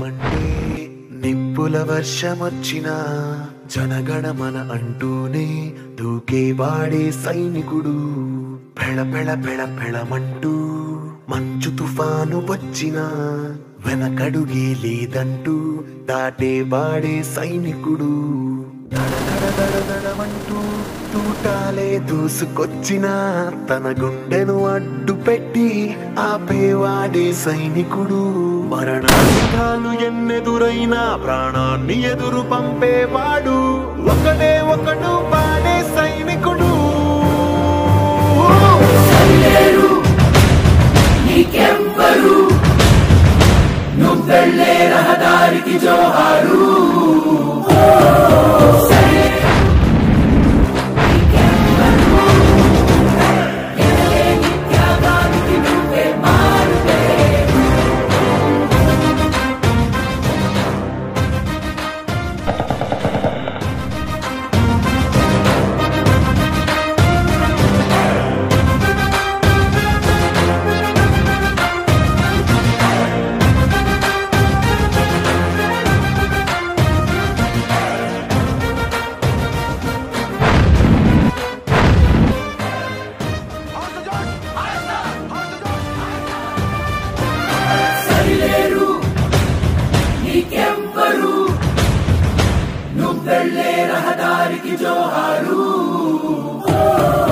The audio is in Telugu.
మండే నిప్పుల వర్షమొచ్చిన జనగణమన అంటూనే దూకేవాడే సైనికుడు పెళ పెళ పెళ పెళమంటూ మంచు తుఫాను వచ్చిన వెనకడుగే లేదంటూ దాటేవాడే సైనికుడు దడ దడ దడ దడమంటూ తూటాలే దూసుకొచ్చిన తన గుండెను అడ్డు పెట్టి ఆపేవాడే సైనికుడు మరణాయుధాలు ఎన్నెదురైనా ప్రాణాన్ని ఎదురు పంపేవాడు ఒకడే ఒకడు వాడే సైనికుడు నీకెవ్వరు నువ్వెళ్ళే రహదారికి జోహారు సరిలేరు నీకెవ్వరు నువ్వెళ్ళే రహదారికి జోహారు